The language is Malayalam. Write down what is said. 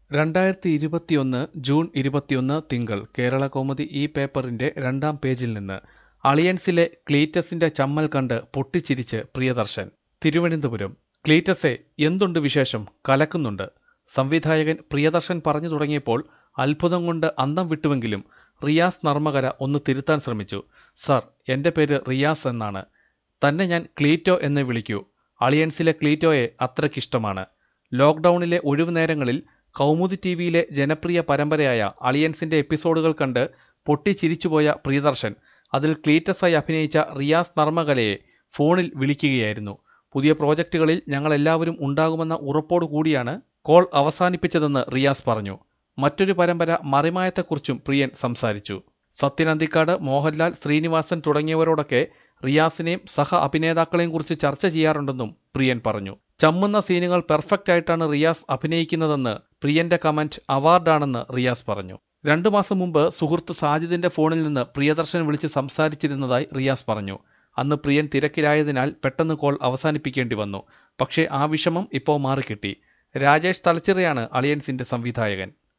രണ്ടായിരത്തി ഇരുപത്തിയൊന്ന് ജൂൺ ഇരുപത്തിയൊന്ന് തിങ്കൾ കേരള കൗമുദി ഈ പേപ്പറിന്റെ രണ്ടാം പേജിൽ നിന്ന് അളിയൻസിലെ ക്ലീറ്റസിന്റെ ചമ്മൽ കണ്ട് പൊട്ടിച്ചിരിച്ച് പ്രിയദർശൻ തിരുവനന്തപുരം ക്ലീറ്റസെ എന്തുണ്ട് വിശേഷം കലക്കുന്നുണ്ട് സംവിധായകൻ പ്രിയദർശൻ പറഞ്ഞു തുടങ്ങിയപ്പോൾ അത്ഭുതം കൊണ്ട് അന്തം വിട്ടുവെങ്കിലും റിയാസ് നർമ്മകര ഒന്ന് തിരുത്താൻ ശ്രമിച്ചു സർ എന്റെ പേര് റിയാസ് എന്നാണ് തന്നെ ഞാൻ ക്ലീറ്റോ എന്ന് വിളിക്കൂ അളിയൻസിലെ ക്ലീറ്റോയെ അത്രയ്ക്കിഷ്ടമാണ് ലോക്ക്ഡൌണിലെ ഒഴിവു നേരങ്ങളിൽ കൗമുദി ടി വിയിലെ ജനപ്രിയ പരമ്പരയായ അളിയൻസിന്റെ എപ്പിസോഡുകൾ കണ്ട് പൊട്ടിച്ചിരിച്ചുപോയ പ്രിയദർശൻ അതിൽ ക്ലീറ്റസായി അഭിനയിച്ച റിയാസ് നർമ്മകലയെ ഫോണിൽ വിളിക്കുകയായിരുന്നു പുതിയ പ്രോജക്റ്റുകളിൽ ഞങ്ങളെല്ലാവരും ഉണ്ടാകുമെന്ന ഉറപ്പോടു കൂടിയാണ് കോൾ അവസാനിപ്പിച്ചതെന്ന് റിയാസ് പറഞ്ഞു മറ്റൊരു പരമ്പര മറിമായത്തെക്കുറിച്ചും പ്രിയൻ സംസാരിച്ചു സത്യനന്ദിക്കാട് മോഹൻലാൽ ശ്രീനിവാസൻ തുടങ്ങിയവരോടൊക്കെ റിയാസിനെയും സഹ അഭിനേതാക്കളെയും കുറിച്ച് ചർച്ച ചെയ്യാറുണ്ടെന്നും പ്രിയൻ പറഞ്ഞു ചമ്മുന്ന സീനുകൾ പെർഫെക്റ്റ് ആയിട്ടാണ് റിയാസ് അഭിനയിക്കുന്നതെന്ന് പ്രിയന്റെ കമന്റ് അവാർഡാണെന്ന് റിയാസ് പറഞ്ഞു രണ്ടു മാസം മുമ്പ് സുഹൃത്ത് സാജിദിന്റെ ഫോണിൽ നിന്ന് പ്രിയദർശൻ വിളിച്ച് സംസാരിച്ചിരുന്നതായി റിയാസ് പറഞ്ഞു അന്ന് പ്രിയൻ തിരക്കിലായതിനാൽ പെട്ടെന്ന് കോൾ അവസാനിപ്പിക്കേണ്ടി വന്നു പക്ഷേ ആ വിഷമം ഇപ്പോൾ മാറിക്കിട്ടി രാജേഷ് തലച്ചിറയാണ് അളിയൻസിന്റെ സംവിധായകൻ